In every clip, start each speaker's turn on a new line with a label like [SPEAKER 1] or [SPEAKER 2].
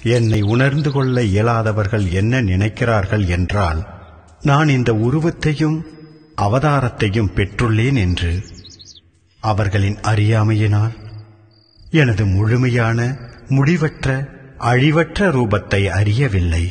[SPEAKER 1] என்னை உணர்ந்து கொள்ள இயலாதவர்கள் என்ன நினைக்கிறார்கள் என்றால் நான் இந்த உருவத்தையும் அவதாரத்தையும் பெற்றுள்ளேன் என்று அவர்களின் அறியாமையினால் எனது முழுமையான முடிவற்ற அழிவற்ற ரூபத்தை அறியவில்லை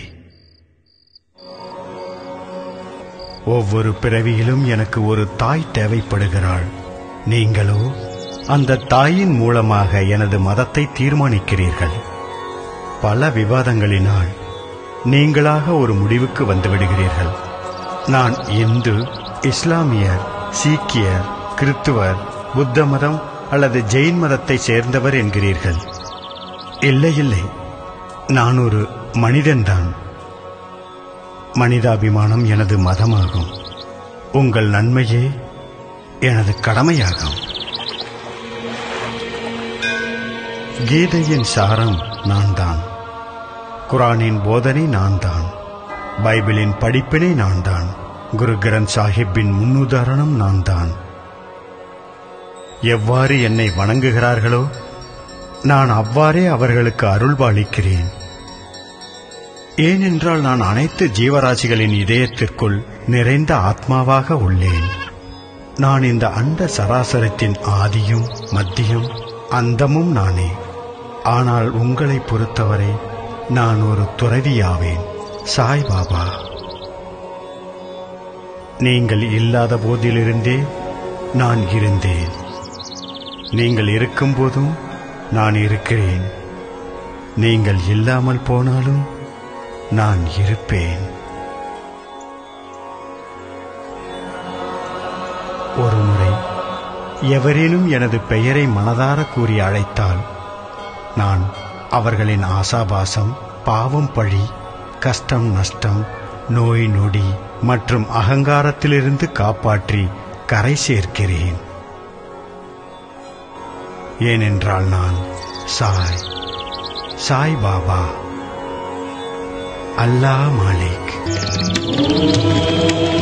[SPEAKER 1] ஒவ்வொரு பிறவியிலும் எனக்கு ஒரு தாய் தேவைப்படுகிறாள் நீங்களோ அந்த தாயின் மூலமாக எனது மதத்தை தீர்மானிக்கிறீர்கள் பல விவாதங்களினால் நீங்களாக ஒரு முடிவுக்கு வந்துவிடுகிறீர்கள் நான் இந்து இஸ்லாமியர் சீக்கியர் கிறித்துவர் புத்த மதம் அல்லது ஜெயின் மதத்தை சேர்ந்தவர் என்கிறீர்கள் இல்லை இல்லை நான் ஒரு மனிதன்தான் மனிதாபிமானம் எனது மதமாகும் உங்கள் நன்மையே எனது கடமையாகும் கீதையின் சாரம் நான் தான் குரானின் போதனை நான் தான் பைபிளின் படிப்பினை நான் தான் குரு கிரந்த் சாஹிப்பின் முன்னுதாரணம் நான் தான் எவ்வாறு என்னை வணங்குகிறார்களோ நான் அவ்வாறே அவர்களுக்கு அருள்பாலிக்கிறேன் ஏனென்றால் நான் அனைத்து ஜீவராசிகளின் இதயத்திற்குள் நிறைந்த ஆத்மாவாக உள்ளேன் நான் இந்த அண்ட சராசரத்தின் ஆதியும் மத்தியும் அந்தமும் நானே ஆனால் உங்களை பொறுத்தவரை நான் ஒரு துறவியாவேன் சாய் பாபா நீங்கள் இல்லாத போதிலிருந்தே நான் இருந்தேன் நீங்கள் இருக்கும்போதும் நான் இருக்கிறேன் நீங்கள் இல்லாமல் போனாலும் நான் இருப்பேன் ஒருமுறை எவரேனும் எனது பெயரை மனதார கூறி அழைத்தால் நான் அவர்களின் ஆசாபாசம் பாவம் பழி கஷ்டம் நஷ்டம் நோய் நொடி மற்றும் அகங்காரத்திலிருந்து காப்பாற்றி கரை சேர்க்கிறேன் ஏனென்றால் நான் சாய் சாய் பாபா அல்லாஹ் மாலிக்